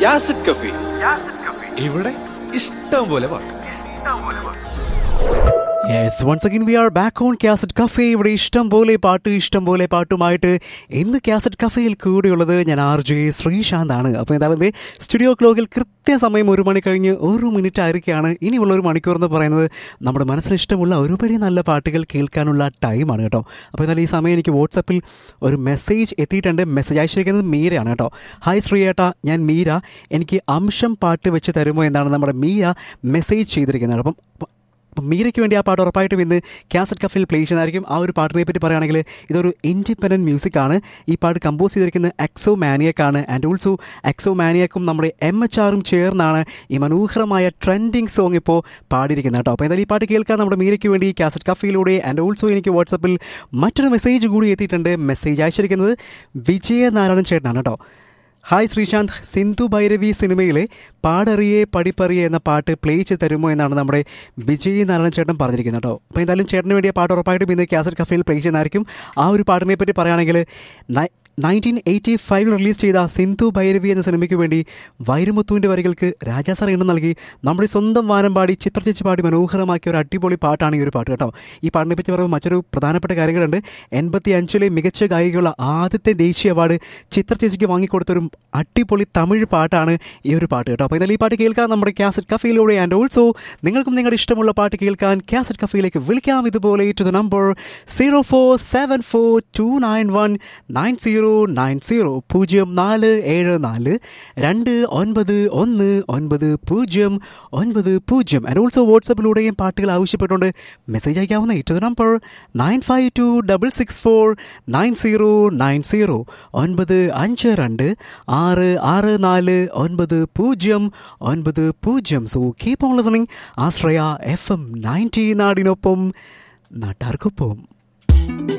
യാസിഡ് കഫി ഇവിടെ ഇഷ്ടം പോലെ പാട്ട് yes once again we are back on cassette cafe ഇവിടെ ഇഷ്ടം പോലെ പാട്ട് ഇഷ്ടം പോലെ പാട്ടുമായിട്ട് ഇന്ന് കാസറ്റ് കഫേയിൽ കൂടെയുള്ളത് ഞാൻ ആർ ജെ ശ്രീശാന്താണ് അപ്പോൾ എന്തായാലും ദേ സ്റ്റുഡിയോ ക്ലോക്കിൽ കൃത്യസമയം ഒരു മണി കഴിഞ്ഞ് ഒരു മിനിറ്റ് ആയിരിക്കുകയാണ് ഇനിയുള്ള ഒരു മണിക്കൂർ എന്ന് പറയുന്നത് നമ്മുടെ മനസ്സിന് ഇഷ്ടമുള്ള ഒരുപടി നല്ല പാട്ടുകൾ കേൾക്കാനുള്ള ടൈമാണ് കേട്ടോ അപ്പോൾ എന്തായാലും ഈ സമയം എനിക്ക് വാട്സപ്പിൽ ഒരു മെസ്സേജ് എത്തിയിട്ടുണ്ട് മെസ്സേജ് അയച്ചിരിക്കുന്നത് മീരയാണ് കേട്ടോ ഹായ് ശ്രീയേട്ട ഞാൻ മീര എനിക്ക് അംശം പാട്ട് വെച്ച് തരുമോ എന്നാണ് നമ്മുടെ മീര മെസ്സേജ് ചെയ്തിരിക്കുന്നത് അപ്പം അപ്പം മീരയ്ക്ക് വേണ്ടി ആ പാട്ട് ഉറപ്പായിട്ടും ഇന്ന് കാസറ്റ് കഫിൽ പ്ലേ ചെയ്യുന്നതായിരിക്കും ആ ഒരു പാട്ടിനെ പറ്റി പറയുകയാണെങ്കിൽ ഇതൊരു ഇൻഡിപെൻഡൻറ്റ് മ്യൂസിക് ആണ് ഈ പാട്ട് കമ്പോസ് ചെയ്തിരിക്കുന്നത് എക്സോ മാനിയക് ആണ് ആൻഡ് ഓൾസോ എക്സോ മാനിയക്കും നമ്മുടെ എം എച്ച് ആറും ചേർന്നാണ് ഈ മനോഹരമായ ട്രെൻഡിങ് സോങ് ഇപ്പോൾ പാടിയിരിക്കുന്നത് കേട്ടോ അപ്പോൾ എന്തായാലും ഈ പാട്ട് കേൾക്കാൻ നമ്മുടെ മീരയ്ക്ക് വേണ്ടി കാസറ്റ് കഫയിലൂടെ ആൻഡ് ഓൾസോ എനിക്ക് വാട്സപ്പിൽ മറ്റൊരു മെസ്സേജ് കൂടി എത്തിയിട്ടുണ്ട് മെസ്സേജ് അയച്ചിരിക്കുന്നത് വിജയനാരായണൻ ചേട്ടനാണ് കേട്ടോ ഹായ് ശ്രീശാന്ത് സിന്ധു ഭൈരവി സിനിമയിലെ പാടറിയെ പഠിപ്പറിയെ എന്ന പാട്ട് പ്ലേ ചെയ്ത് തരുമോ എന്നാണ് നമ്മുടെ വിജയ് നാരായണ ചേട്ടൻ പറഞ്ഞിരിക്കുന്നത് കേട്ടോ അപ്പോൾ എന്തായാലും ചേട്ടന് വേണ്ടിയ പാട്ട് ഉറപ്പായിട്ടും ഇന്ന് കാസറ്റ് കഫയിൽ പ്ലേ ചെയ്യുന്നതായിരിക്കും ആ ഒരു പാട്ടിനെ പറ്റി പറയുകയാണെങ്കിൽ നയൻറ്റീൻ എയ്റ്റി ഫൈവിൽ റിലീസ് ചെയ്ത സിന്ധു ഭൈരവി എന്ന സിനിമയ്ക്ക് വേണ്ടി വൈരമുത്തുവിൻ്റെ വരികൾക്ക് രാജാ സാർ ഇണം നൽകി നമ്മുടെ സ്വന്തം വാനം പാടി ചിത്രചേച്ചി പാടി മനോഹരമാക്കിയ ഒരു അടിപൊളി പാട്ടാണ് ഈ ഒരു പാട്ട് കേട്ടോ ഈ പാട്ടിനെ പറ്റി പറയുമ്പോൾ മറ്റൊരു പ്രധാനപ്പെട്ട കാര്യങ്ങളുണ്ട് എൺപത്തി അഞ്ചിലെ മികച്ച ഗായികയുള്ള ആദ്യത്തെ ദേശീയ അവാർഡ് ചിത്രചേച്ചിക്ക് വാങ്ങിക്കൊടുത്തൊരു അടിപൊളി തമിഴ് പാട്ടാണ് ഈ ഒരു പാട്ട് കേട്ടോ അപ്പോൾ എന്തായാലും ഈ പാട്ട് കേൾക്കാൻ നമ്മുടെ കാസറ്റ് കഫയിലൂടെ ആൻഡ് ഓൾസോ നിങ്ങൾക്കും നിങ്ങളുടെ ഇഷ്ടമുള്ള പാട്ട് കേൾക്കാൻ കാസറ്റ് കഫയിലേക്ക് വിളിക്കാം ഇതുപോലെ to the number zero four seven four two nine one nine zero nine zero പൂജ്യം നാല് ഏഴ് നാല് രണ്ട് ഒൻപത് ഒന്ന് ഒൻപത് പൂജ്യം ഒൻപത് പൂജ്യം ആൻഡ് ഓൾസോ വാട്സപ്പിലൂടെയും പാട്ടുകൾ ആവശ്യപ്പെട്ടുകൊണ്ട് മെസ്സേജ് അയക്കാവുന്ന to the number nine five two double six four nine zero nine zero ഒൻപത് അഞ്ച് രണ്ട് ആറ് ആറ് നാല് ഒൻപത് പൂജ്യം ഒൻപത് പൂജ്യം so keep on listening Ashraya F M ninety നാടിനൊപ്പം നാട്ടാർക്കൊപ്പം